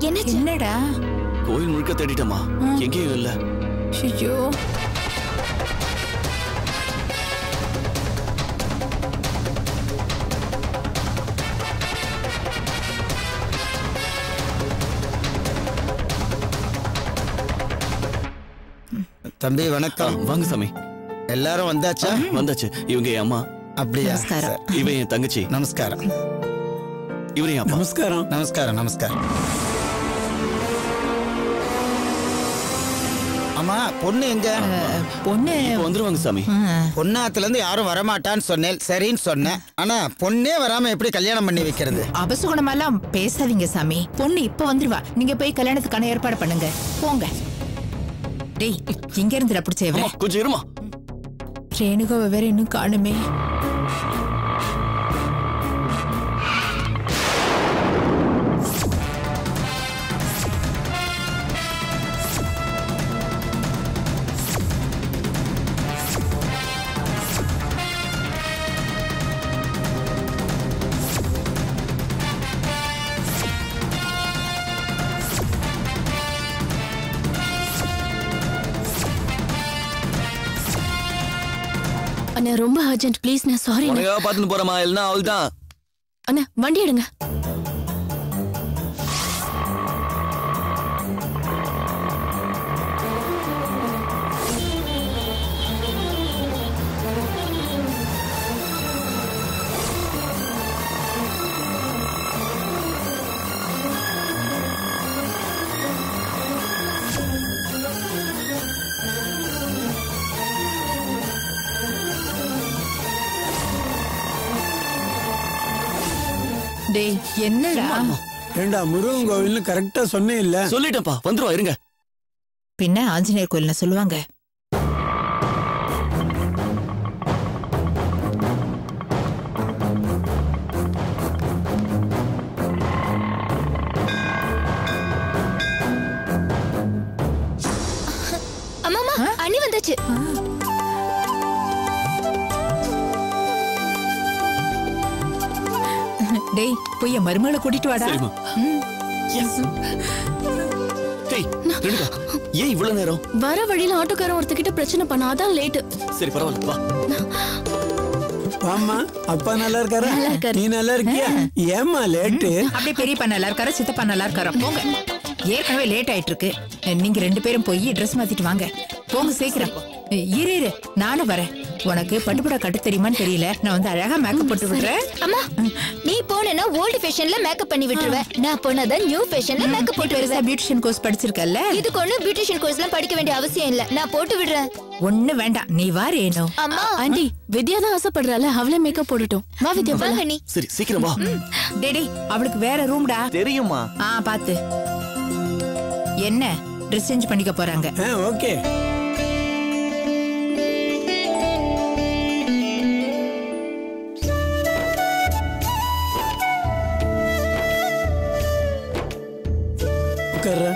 என்னாச்சு என்னடா கோயில் முழுக்க தேடிட்டமா எங்கேயும் இல்ல ஐயோ தம்பி வணக்கம் வாங்க சாமி எல்லாரும் வந்தாச்சா வந்தாச்சு இவங்க என் அம்மா அப்படியா நமஸ்காரம். சரி. இவன் என் தங்கச்சி நமஸ்காரம் இவன் என் அப்பா நமஸ்காரம் நமஸ்காரம் நமஸ்காரம் ஆமா பொண்ணு எங்க பொண்ணு இப்ப வந்துருவாங்க சாமி ஆ, பொண்ணாத்துல இருந்து யாரும் வரமாட்டான்னு சொன்னேன் சரின்னு சொன்னேன் ஆனா பொண்ணே வராம எப்படி கல்யாணம் பண்ணி வைக்கிறது அபசுகுணமெல்லாம் பேசாதீங்க சாமி பொண்ணு இப்ப வந்துருவா நீங்க போய் கல்யாணத்துக்கான ஏற்பாடு பண்ணுங்க போங்க டேய் இங்க இருந்து பிடிச்ச அம்மா கொஞ்சம் இருமா ரேணுகாவை வேற இன்னும் காணுமே அண்ணா ரொம்ப அர்ஜென்ட் ப்ளீஸ் நான் சாரி உனக்காக பார்த்துட்டு போறமா இல்லைன்னா அவள் தான் அண்ணா வண்டி எடுங்க டேய் என்னடா ஏண்டா முருகன் கோவில்னு கரெக்டா சொன்னேன் இல்ல சொல்லிட்டேன்ப்பா வந்துருவா இருங்க பின்ன ஆஞ்சநேயர் கோயில்ல சொல்லுவாங்க அம்மாமா அண்ணி வந்தாச்சு டேய் போய் என் மருமகளை கூட்டிட்டு வாடா சரிம்மா டேய் ரெண்டுக்கா ஏன் இவ்வளவு நேரம் வர வழியில ஆட்டோக்காரன் ஒருத்தகிட்ட பிரச்சனை பண்ண அதான் லேட்டு சரி பரவாயில்ல வா வாமா அப்பா நல்லா இருக்காரா நல்லா இருக்காரு. நீ நல்லா இருக்கியா ஏமா லேட்டு அப்படியே பெரியப்பா நல்லா இருக்காரா சித்தப்பா நல்லா இருக்காரா போங்க ஏற்கனவே லேட் ஆயிட்டு இருக்கு நீங்க ரெண்டு பேரும் போய் ட்ரெஸ் மாத்திட்டு வாங்க போங்க சீக்கிரம் இரு இரு நானும் வரேன் உனக்கு பட்டுப்புடா கட்டு தெரியுமான்னு தெரியல நான் வந்து அழகா மேக்கப் போட்டு விடுறேன் அம்மா நீ போனேன்னா ஓல்டு ஃபேஷன்ல மேக்கப் பண்ணி விட்டுருவேன் நான் போனாதான் நியூ ஃபேஷன்ல மேக்கப் போட்டு பெருசா வருவேன் பியூட்டிஷியன் கோர்ஸ் படிச்சிருக்கல்ல இதுக்கு ஒண்ணு பியூட்டிஷியன் கோர்ஸ்லாம் படிக்க வேண்டிய அவசியம் இல்ல நான் போட்டு விடுறேன் ஒண்ணு வேண்டாம் நீ வா ரேணு அம்மா ஆண்டி வித்யா தான் ஆசைப்படுறால அவளே மேக்கப் போடட்டும் வா வித்யா வா ஹனி சரி சீக்கிரம் வா டேய் டேய், அவளுக்கு வேற ரூம்டா தெரியுமா ஆ பாத்து என்ன ட்ரெஸ் சேஞ்ச் பண்ணிக்க போறாங்க ஓகே உட்கார்றா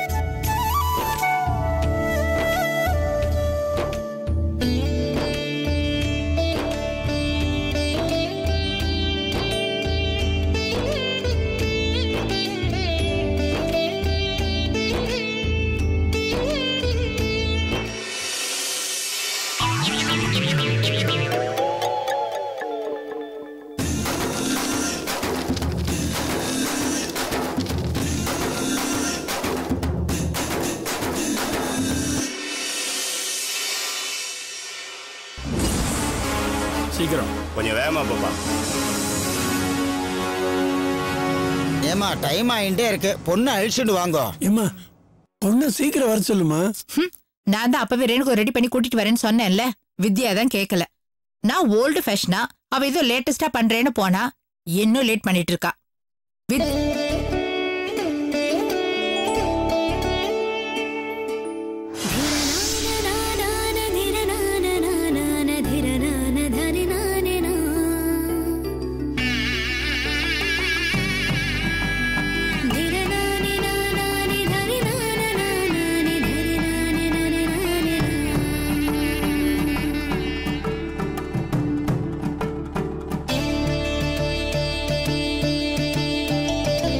சீக்கிரம் கொஞ்சம் வேகமா போப்பா ஏமா டைம் ஆயிட்டே இருக்கு பொண்ணு அழிச்சுட்டு வாங்கோ ஏம்மா பொண்ணு சீக்கிரம் வர சொல்லுமா ஹம், நான் தான் அப்பவே ரேணுக்கு ரெடி பண்ணி கூட்டிட்டு வரேன்னு சொன்னேன்ல வித்யா தான் கேட்கல நான் ஓல்டு ஃபேஷனா அவ ஏதோ லேட்டஸ்டா பண்றேன்னு போனா இன்னும் லேட் பண்ணிட்டு இருக்கா வித் ஆ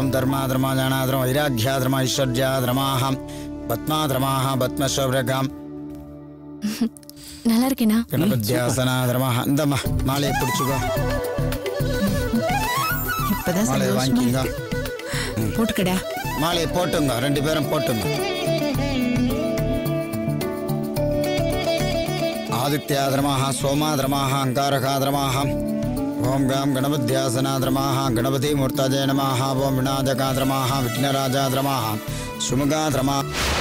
ஓம் தர்மாதர்மா ஜானாதரம் வைராக்கியாதரமா ஐஸ்வர்யாதரமாகம் பத்மாதரமாக பத்மசௌரகாம் நல்லா இருக்கேனா கணபத்யாசனாதரமாக இந்தம்மா மாலையை பிடிச்சிக்கோ இப்பதான் மாலையை சந்தோஷமா வாங்கிக்கிங்க இருக்கு. போட்டுக்கடா மாலையை போட்டுங்க ரெண்டு பேரும் போட்டுங்க ஆதித்யாதரமாக சோமாதரமாக அங்காரகாதரமாக ஓம் காம் கணபத்யாசனாதரமாக கணபதி மூர்த்தஜே நமாக ஓம் விநாயகாதரமாக விக்னராஜாதரமாக சுமுகாதரமா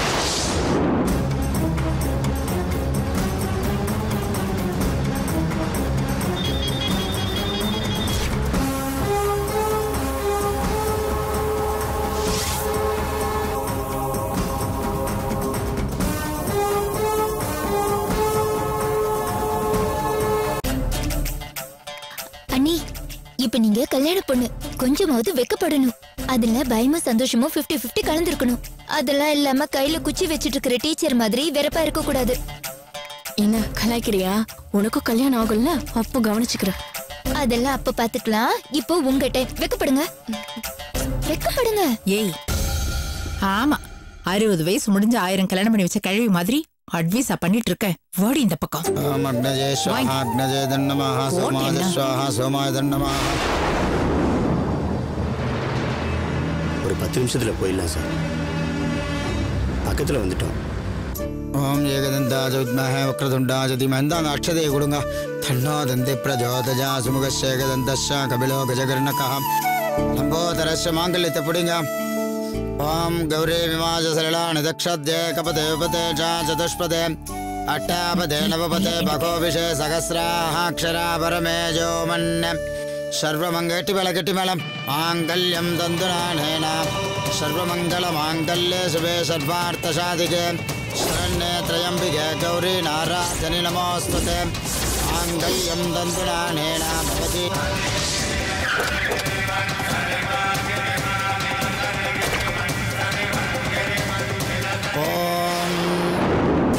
அண்ணி இப்ப நீங்க கல்யாண பொண்ணு கொஞ்சமாவது வெக்கப்படணும் அதுல பயமும் சந்தோஷமும் 50 50 கலந்துருக்கணும் அதெல்லாம் இல்லாம கையில குச்சி வச்சிட்டு இருக்கிற டீச்சர் மாதிரி வெறப்பா இருக்க கூடாது என்ன கலாய்க்கிறியா உனக்கும் கல்யாணம் ஆகும்ல அப்போ கவனிச்சுக்கிறேன் அதெல்லாம் அப்ப பாத்துக்கலாம் இப்போ உங்க டைம் வெக்கப்படுங்க வெக்கப்படுங்க ஏய் ஆமா அறுபது வயசு முடிஞ்ச ஆயிரம் கல்யாணம் பண்ணி வச்ச கழுவி மாதிரி அட்வைஸா பண்ணிட்டு இருக்க வாடி இந்த பக்கம் ஓம் அக்னஜே ஸ்வாஹா அக்னஜே தன்னமாக சோமாய போட்டேன்னா? ஸ்வாஹா சோமாய தன்னமாக ஒரு பத்து நிமிஷத்தில் போயிடலாம் சார் பக்கத்தில் வந்துட்டோம் ஓம் ஏகதந்தாஜ வித்மஹே வக்ரதுண்டாஜ தீமஹி இந்தாங்க அக்ஷதையை கொடுங்க தன்னோ தந்தி பிரஜோதஜா சுமுகசேகதந்தஷ கபிலோ கஜகர்ணகா லம்போதரஸ்ய மாங்கல்யத்தை பிடிங்க ஓம் கௌரி விமாஜ சரளாணி தக்ஷத்யே கபதே உபதே ச சதுஷ்பதே அட்டாபதே நவபதே பகோபிஷே சகசிராஹாட்சரா பரமேஜோ மன்ன சர்வமங்க கெட்டிமேள கெட்டிமேளம் மாங்கல்யம் தந்துநானேன சர்வமங்கள மாங்கல்யே சுபே சர்வார்த்த சாதிகே शरण्ये त्र्यम्बिके गौरी नाराजनि नमोऽस्तुते माङ्गल्यं दन्तुनानेन भवति ॐ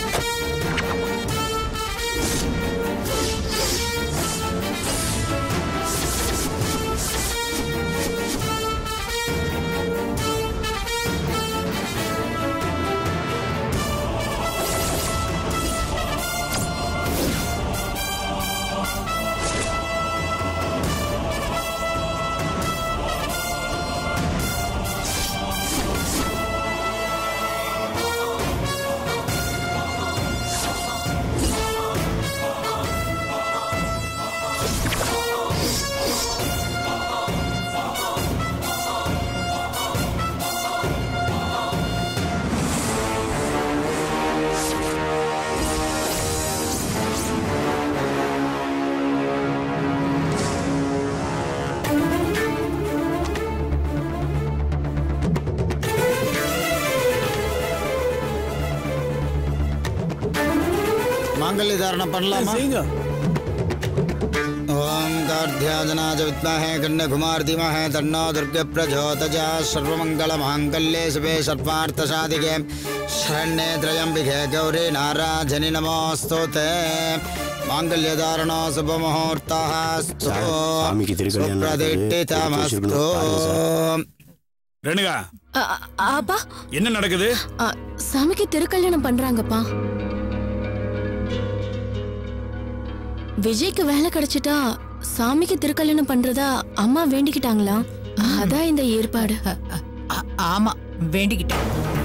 மாங்கல்ய தாரணம் பண்ணலாமா செய்யுங்க ஓம் கார்த்தியாஜனாஜ வித்மஹே கன்யகுமார் தீமஹே தன்னோ துர்க பிரஜோதஜா சர்வமங்கள மாங்கல்யே சுபே சர்வார்த்த சாதிகே शरण्ये त्र्यम्बिके गौरी नाराजनि नमोऽस्तुते माङ्गल्यधारणो शुभमुहूर्तः स्तु சார், சாமிக்கு திருக்கல்யாணம் நடக்குது. सुप्रदिष्टितमस्तु எடுத்து வச்சிருக்கணும். பாருங்க சார். ரெணுகா அ- அ- அப்பா என்ன நடக்குது அ, சாமிக்கு திருக்கல்யாணம் பண்றாங்கப்பா விஜய்க்கு வேலை கிடைச்சிட்டா சாமிக்கு திருக்கல்யாணம் பண்றதா அம்மா வேண்டிக்கிட்டாங்களா அதான் இந்த ஏற்பாடு அ- அ- அ- ஆமா வேண்டிக்கிட்டேன்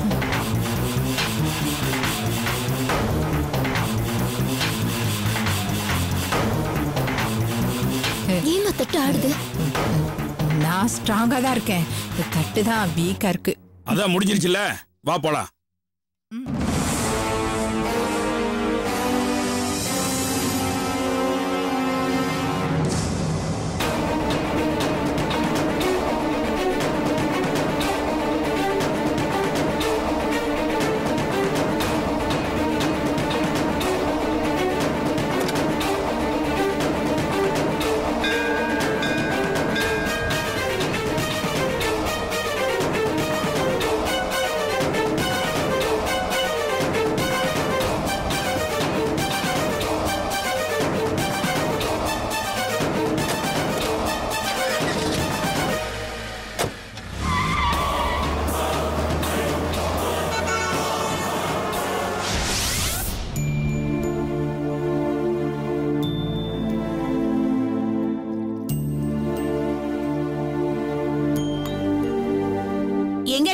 ஏமா தட்டு ஆடுது நான் ஸ்ட்ராங்கா தான் இருக்கேன் இந்த தட்டு தான் வீக்கா இருக்கு அதான் முடிஞ்சிருச்சுல வா போலாம்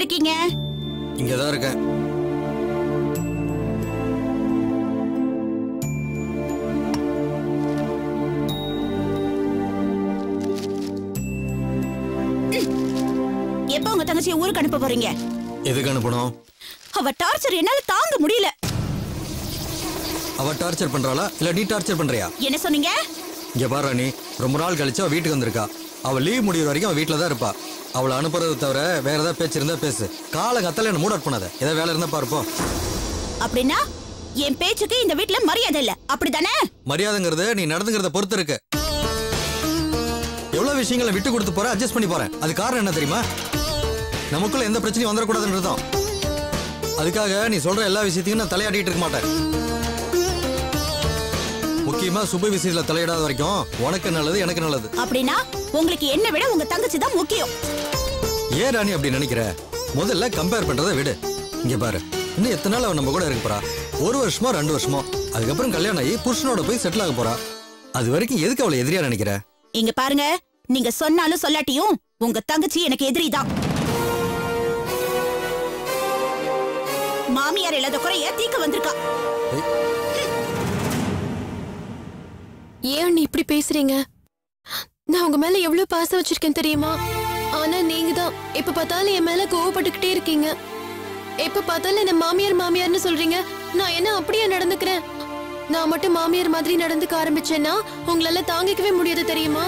இருக்கீங்க இங்கதான் இருக்கேன் எப்ப உங்க தங்கச்சியை ஊருக்கு அனுப்ப போறீங்க எதுக்கு அனுப்பணும் அவ டார்ச்சர் என்னால தாங்க முடியல அவ டார்ச்சர் பண்றாளா இல்ல நீ டார்ச்சர் பண்றியா என்ன சொன்னீங்க இங்க பாரு நீ ரொம்ப நாள் கழிச்சு அவ வீட்டுக்கு வந்திருக்கா அவ லீவ் முடியிற வரைக்கும் அவ வீட்டுல தான் இருப்பா அவளை அனுப்புறதை தவிர வேற ஏதாவது பேச்சு இருந்தா பேசு காலை கத்தல என்ன மூட் அவுட் பண்ணாத ஏதாவது வேலை இருந்தா பார்ப்போம் அப்படின்னா என் பேச்சுக்கு இந்த வீட்ல மரியாதை இல்ல அப்படிதானே மரியாதைங்கிறது நீ நடந்துங்கிறத பொறுத்து இருக்கு எவ்வளவு விஷயங்களை விட்டு கொடுத்து போற அட்ஜஸ்ட் பண்ணி போறேன் அது காரணம் என்ன தெரியுமா நமக்குள்ள எந்த பிரச்சனையும் வந்துடக்கூடாதுன்றதும் அதுக்காக நீ சொல்ற எல்லா விஷயத்தையும் நான் தலையாட்டிட்டு இருக்க மாட்டேன் முக்கியமா சுப விஷயத்துல தலையிடாத வரைக்கும் உனக்கு நல்லது எனக்கு நல்லது அப்படின்னா உங்களுக்கு என்ன விட உங்க தங்கச்சி தான் முக்கியம் ஏன் ராணி அப்படி நினைக்கிற முதல்ல கம்பேர் பண்றதை விடு இங்க பாரு இன்னும் எத்தனை நாள் அவ நம்ம கூட இருக்க போறா ஒரு வருஷமோ ரெண்டு வருஷமோ அதுக்கப்புறம் கல்யாணம் ஆகி புருஷனோட போய் செட்டில் ஆக போறா அது வரைக்கும் எதுக்கு அவளை எதிரியா நினைக்கிற இங்க பாருங்க நீங்க சொன்னாலும் சொல்லாட்டியும் உங்க தங்கச்சி எனக்கு எதிரிதான் மாமியார் இல்லாத குறைய தீக்க வந்திருக்கா ஏன் அண்ணி இப்படி பேசுறீங்க நான் உங்க மேல எவ்வளவு பாசம் வச்சிருக்கேன் தெரியுமா ஆனா நீங்க தான் எப்ப பார்த்தாலும் என் மேல கோவப்பட்டுக்கிட்டே இருக்கீங்க எப்ப பார்த்தாலும் என்ன மாமியார் மாமியார்னு சொல்றீங்க நான் என்ன அப்படியே நடந்துக்கிறேன் நான் மட்டும் மாமியார் மாதிரி நடந்துக்க ஆரம்பிச்சேன்னா உங்களால தாங்கிக்கவே முடியாது தெரியுமா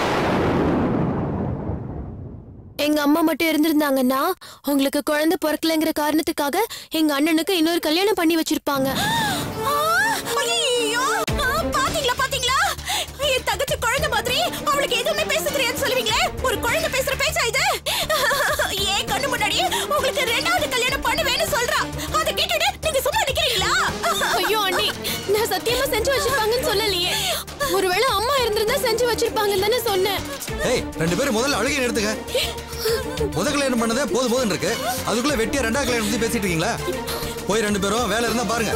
எங்க அம்மா மட்டும் இருந்திருந்தாங்கன்னா உங்களுக்கு குழந்தை பிறக்கலைங்கிற காரணத்துக்காக எங்க அண்ணனுக்கு இன்னொரு கல்யாணம் பண்ணி வச்சிருப்பாங்க ஐயையோ! ஆ, பாத்தீங்களா பாத்தீங்களா என் தங்கச்சி குழந்தை மாதிரி அவளுக்கு எதுவுமே பேச தெரியாது சொல்லுவீங்களே ஒரு குழந்தை பேசுற பேச்சா இது ஏன் கண்ணு முன்னாடி உங்களுக்கு ரெண்டாவது கல்யாணம் பண்ணுவேன்னு சொல்றா அதை கேட்டுட்டு நீங்க சும்மா நிக்கிறீங்களா ஐயோ அண்ணி நான் சத்தியமா செஞ்சு வச்சிருப்பாங்கன்னு சொல்லலையே ஒருவேளை அம்மா இருந்திருந்தா செஞ்சு வச்சிருப்பாங்கன்னு தானே சொன்னேன் ஏய் ரெண்டு பேரும் முதல்ல அழுகை எடுத்துக்க முத கல்யாணம் பண்ணதே போதும் போதும் இருக்கு அதுக்குள்ள வெட்டியா ரெண்டாவது கல்யாணம் பத்தி பேசிட்டு இருக்கீங்களா போய் ரெண்டு பேரும் வேலை இருந்தா பாருங்க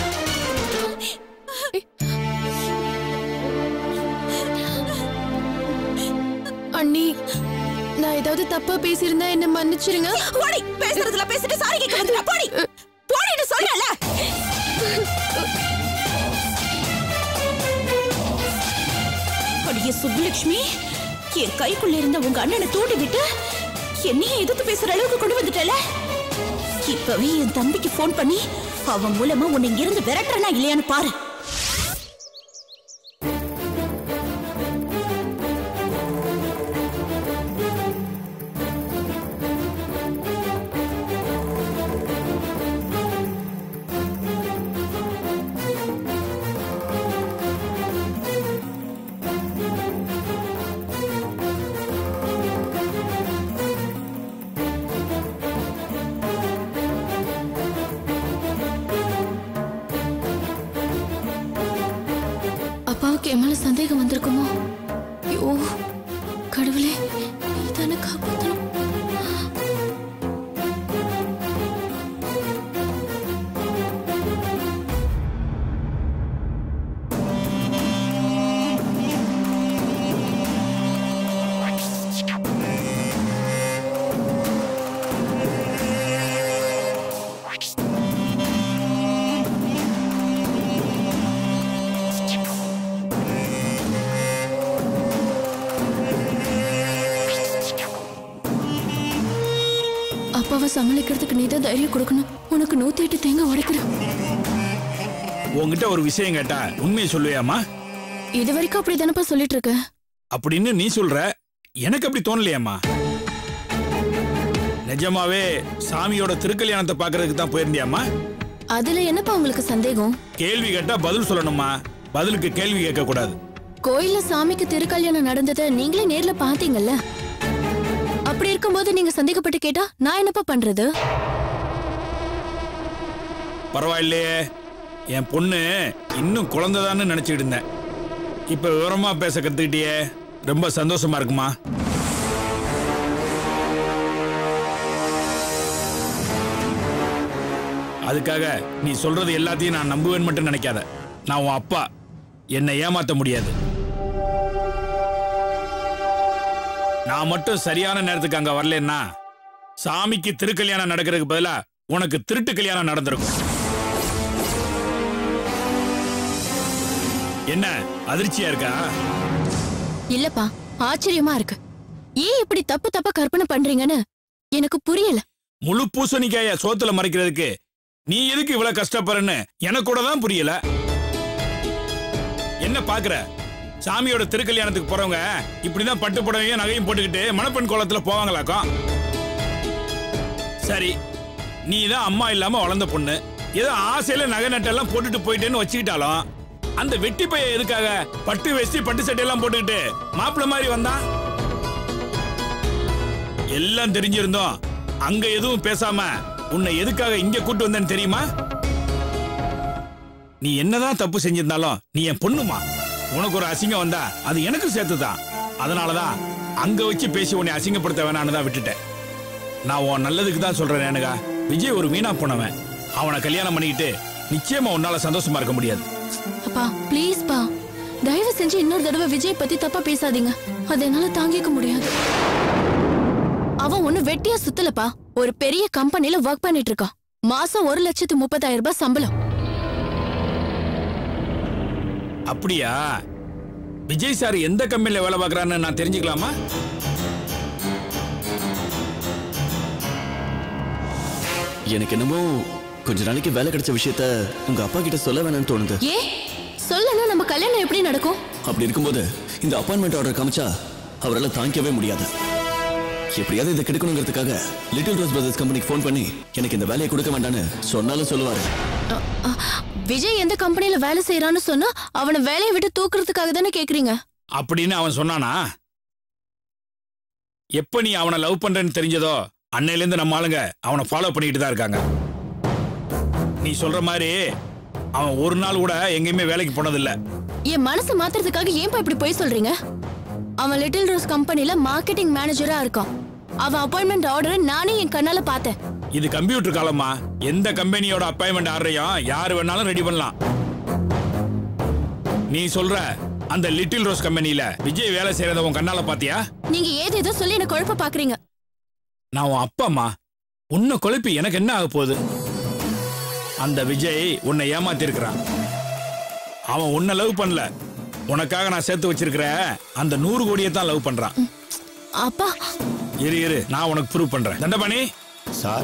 அண்ணி நான் ஏதாவது தப்பா பேசியிருந்தா என்ன மன்னிச்சிருங்க போடி பேசுறதுல பேசிட்டு சாரி கேட்க வந்துடா போடி போடின்னு சொல்றல அடியே சுப்புலட்சுமி என் கைக்குள்ள இருந்த உங்க அண்ணனை தூண்டி விட்டு என்னையே எதிர்த்து பேசுற அளவுக்கு கொண்டு வந்துட்டல இப்பவே என் தம்பிக்கு ஃபோன் பண்ணி அவன் மூலமா உன்னை இங்கிருந்து விரட்டுறனா இல்லையான்னு பாரு அப்பாவுக்கு என் மேல சந்தேகம் வந்திருக்குமோ ஐயோ கடவுளே நீதானே காப்பாத்தணும் அப்பாவை சமாளிக்கிறதுக்கு நீ தான் தைரியம் கொடுக்கணும் உனக்கு நூத்தி எட்டு தேங்காய் உடைக்கிறேன் உன்கிட்ட ஒரு விஷயம் கேட்டா உண்மையை சொல்லுவியாமா இது வரைக்கும் அப்படி தானப்பா சொல்லிட்டு இருக்க அப்படின்னு நீ சொல்ற எனக்கு அப்படி தோணலையாம்மா நிஜமாவே சாமியோட திருக்கல்யாணத்தை பார்க்கறதுக்கு தான் போயிருந்தியாம்மா அதுல என்னப்பா உங்களுக்கு சந்தேகம் கேள்வி கேட்டா பதில் சொல்லணுமா பதிலுக்கு கேள்வி கேட்க கூடாது கோயில்ல சாமிக்கு திருக்கல்யாணம் நடந்ததை நீங்களே நேர்ல பாத்தீங்கல்ல அப்படி இருக்கும்போது நீங்க சந்தேகப்பட்டு கேட்டா நான் என்னப்பா பண்றது பரவாயில்லையே என் பொண்ணு இன்னும் குழந்தைதான்னு நினைச்சிட்டு இருந்தேன் இப்ப விவரமா பேச கத்துக்கிட்டியே ரொம்ப சந்தோஷமா இருக்குமா அதுக்காக நீ சொல்றது எல்லாத்தையும் நான் நம்புவேன் மட்டும் நினைக்காத நான் உன் அப்பா என்னை ஏமாத்த முடியாது நான் மட்டும் சரியான நேரத்துக்கு அங்க வரலன்னா சாமிக்கு திருக்கல்யாணம் நடக்கிறதுக்கு பதிலா உனக்கு திருட்டு கல்யாணம் நடந்திருக்கும் என்ன அதிர்ச்சியா இருக்கா இல்லப்பா ஆச்சரியமா இருக்கு ஏன் இப்படி தப்பு தப்பா கற்பனை பண்றீங்கன்னு எனக்கு புரியல முழு பூசணிக்காய சோத்துல மறைக்கிறதுக்கு நீ எதுக்கு இவ்வளவு கஷ்டப்படுறன்னு எனக்கு கூட தான் புரியல என்ன பாக்குற சாமியோட திருக்கல்யாணத்துக்கு போறவங்க இப்படிதான் பட்டு புடவையும் நகையும் போட்டுக்கிட்டு மணப்பெண் கோலத்துல போவாங்களாக்கும் சரி நீ தான் அம்மா இல்லாம வளர்ந்த பொண்ணு ஏதோ ஆசையில நகை நட்டெல்லாம் போட்டுட்டு போயிட்டேன்னு வச்சுக்கிட்டாலும் அந்த வெட்டி பைய எதுக்காக பட்டு வெஸ்டி பட்டு சட்டை எல்லாம் போட்டுக்கிட்டு மாப்பிள்ள மாதிரி வந்தான் எல்லாம் தெரிஞ்சிருந்தோம் அங்க எதுவும் பேசாம உன்னை எதுக்காக இங்க கூட்டு வந்தேன்னு தெரியுமா நீ என்னதான் தப்பு செஞ்சிருந்தாலும் நீ என் பொண்ணுமா உனக்கு ஒரு அசிங்கம் வந்தா அது எனக்கு சேர்த்துதான் அதனாலதான் அங்க வச்சு பேசி உன்னை அசிங்கப்படுத்த வேணான்னு தான் விட்டுட்டேன் நான் உன் நல்லதுக்கு தான் சொல்றேன் ரேணுகா விஜய் ஒரு வீணா போனவன் அவனை கல்யாணம் பண்ணிக்கிட்டு நிச்சயமா உன்னால சந்தோஷமா இருக்க முடியாது அப்பா ப்ளீஸ் பா தயவு செஞ்சு இன்னொரு தடவை விஜய் பத்தி தப்பா பேசாதீங்க அது என்னால தாங்கிக்க முடியாது அவன் ஒண்ணு வெட்டியா சுத்தலப்பா ஒரு பெரிய கம்பெனில ஒர்க் பண்ணிட்டு இருக்கான் மாசம் ஒரு லட்சத்து முப்பதாயிரம் ரூபாய் சம்பளம் அப்படியா விஜய் சார் எந்த கம்பெனில வேலை பார்க்கறான்னு நான் தெரிஞ்சுக்கலாமா எனக்கு என்னமோ கொஞ்ச நாளைக்கு வேலை கிடைச்ச விஷயத்த உங்க அப்பா கிட்ட சொல்ல வேணாம்னு தோணுது ஏ சொல்லனா நம்ம கல்யாணம் எப்படி நடக்கும் அப்படி இருக்கும்போது இந்த அப்பாயின்மெண்ட் ஆர்டர் காமிச்சா அவரால் தாங்கிக்கவே முடியாது எப்படியாவது இதை கெடுக்கணுங்கிறதுக்காக லிட்டில் ரோஸ் பிரதர்ஸ் கம்பெனிக்கு ஃபோன் பண்ணி எனக்கு இந்த வேலையை கொடுக்க வேண்டாம்னு சொன்னாலும் சொல்லுவாரு அ, அ, விஜய் எந்த கம்பெனில வேலை செய்யறான்னு சொன்னா அவனை வேலையை விட்டு தூக்குறதுக்காக தானே கேக்குறீங்க அப்படின்னு அவன் சொன்னானா எப்ப நீ அவனை லவ் பண்றேன்னு தெரிஞ்சதோ அன்னையில இருந்து நம்ம ஆளுங்க அவனை ஃபாலோ பண்ணிட்டு தான் இருக்காங்க நீ சொல்ற மாதிரி அவன் ஒரு நாள் கூட எங்கேயுமே வேலைக்கு போனதில்ல என் மனசை மாத்துறதுக்காக ஏன்பா இப்படி போய் சொல்றீங்க அவன் லிட்டில் ரோஸ் கம்பெனில மார்க்கெட்டிங் மேனேஜரா இருக்கான் அவன் அப்பாயின்மெண்ட் ஆர்டரை நானே என் கண்ணால பார்த்தேன் இது கம்ப்யூட்டர் காலமா எந்த கம்பெனியோட அப்பாயின்மெண்ட் ஆர்டரையும் யாரு வேணாலும் ரெடி பண்ணலாம் நீ சொல்ற அந்த லிட்டில் ரோஸ் கம்பெனில விஜய் வேலை செய்யறத உன் கண்ணால பாத்தியா நீங்க ஏதேதோ சொல்லி என்ன குழப்ப பாக்குறீங்க நான் உன் அப்பாம்மா உன்னை குழப்பி எனக்கு என்ன ஆக போகுது அந்த விஜய் உன்னை ஏமாத்திருக்கிறான் அவன் உன்னை லவ் பண்ணல உனக்காக நான் சேர்த்து வச்சிருக்கிற அந்த நூறு கோடியை தான் லவ் பண்றான் அப்பா இரு இரு நான் உனக்கு ப்ரூவ் பண்றேன் தண்டபாணி சார்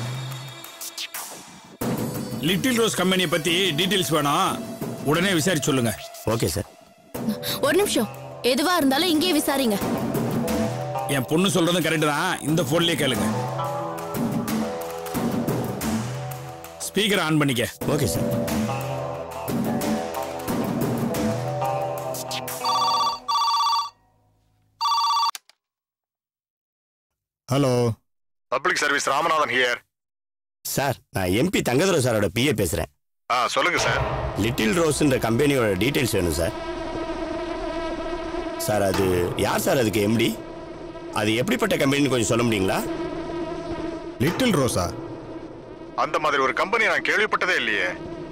லிட்டில் ரோஸ் கம்பெனியை பத்தி டீடைல்ஸ் வேணும் உடனே விசாரிச்சு சொல்லுங்க ஓகே சார் ஒரு நிமிஷம் எதுவா இருந்தாலும் இங்கேயே விசாரிங்க என் பொண்ணு சொல்றதும் கரெக்ட் தான் இந்த போன்லயே கேளுங்க ஸ்பீக்கர் ஆன் பண்ணிக்க okay sir hello public service Ramanathan here sir நான் எம்பி தங்கதுரை சாரோட பிஏ பேசுறேன் ஆ சொல்லுங்க சார் லிட்டில் ரோஸ்ன்ற கம்பெனியோட டீடைல்ஸ் வேணும் சார் சார் அது யார் சார் அதுக்கு எம்டி அது எப்படிப்பட்ட கம்பெனின்னு கொஞ்சம் சொல்ல முடியுங்களா லிட்டில் ரோஸா அந்த மாதிரி ஒரு கம்பெனி நான் கேள்விப்பட்டதே இல்லையே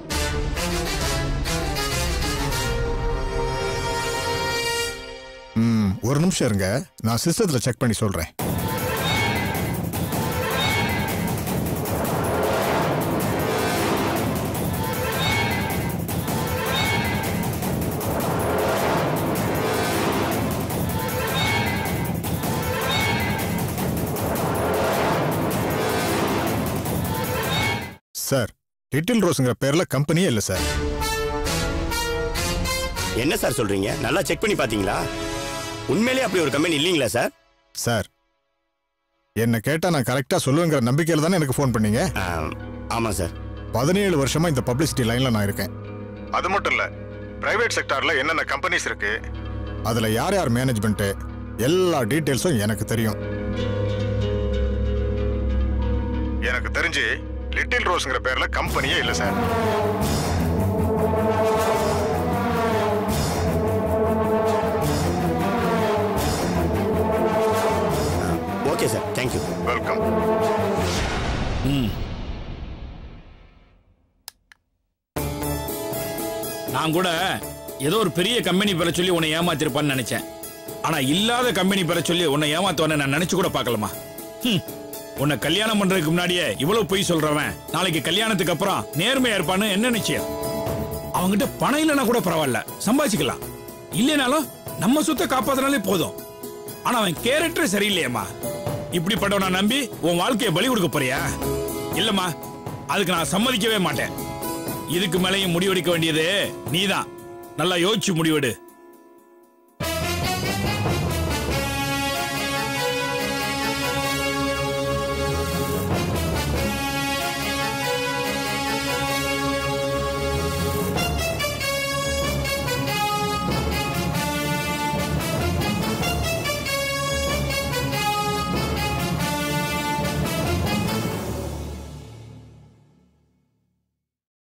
ம் ஒரு நிமிஷம் இருங்க நான் சிஸ்டத்தில் செக் பண்ணி சொல்கிறேன் சார் லிட்டில் ரோஸுங்கிற பேரில் கம்பெனியே இல்லை சார் என்ன சார் சொல்றீங்க நல்லா செக் பண்ணி பாத்தீங்களா உண்மையிலேயே அப்படி ஒரு கம்பெனி இல்லைங்களா சார் சார் என்ன கேட்டால் நான் கரெக்டாக சொல்லுவேங்கிற நம்பிக்கையில் தானே எனக்கு ஃபோன் பண்ணீங்க ஆமாம் சார் பதினேழு வருஷமா இந்த பப்ளிசிட்டி லைனில் நான் இருக்கேன் அது மட்டும் இல்ல பிரைவேட் செக்டார்ல என்னென்ன கம்பெனிஸ் இருக்கு அதில் யார் யார் மேனேஜ்மெண்ட்டு எல்லா டீட்டெயில்ஸும் எனக்கு தெரியும் எனக்கு தெரிஞ்சு லிட்டில் ரோஸ்ங்கிற பேர்ல கம்பெனியே இல்ல sir okay sir thank you welcome ம் நான் கூட ஏதோ ஒரு பெரிய கம்பெனி பெற சொல்லி உன்னை ஏமாத்திருப்பான்னு நினைச்சேன் ஆனா இல்லாத கம்பெனி பெற சொல்லி உன்னை ஏமாத்துவான்னு நான் நினைச்சு கூட பார்க்கலாமா ஹம். உன்னை கல்யாணம் பண்றதுக்கு முன்னாடியே இவ்வளவு பொய் சொல்றவன் நாளைக்கு கல்யாணத்துக்கு அப்புறம் நேர்மையா இருப்பான்னு என்ன நிச்சயம் அவங்கிட்ட பணம் இல்லைன்னா கூட பரவாயில்ல சம்பாதிச்சுக்கலாம் இல்லைனாலும் நம்ம சொத்தை காப்பாத்தினாலே போதும் ஆனா அவன் கேரக்டர் சரியில்லையேம்மா இப்படிப்பட்டவனை நம்பி உன் வாழ்க்கையை பலி கொடுக்க போறியா இல்லம்மா அதுக்கு நான் சம்மதிக்கவே மாட்டேன் இதுக்கு மேலேயும் முடிவெடுக்க வேண்டியது நீதான் நல்லா யோசிச்சு முடிவெடு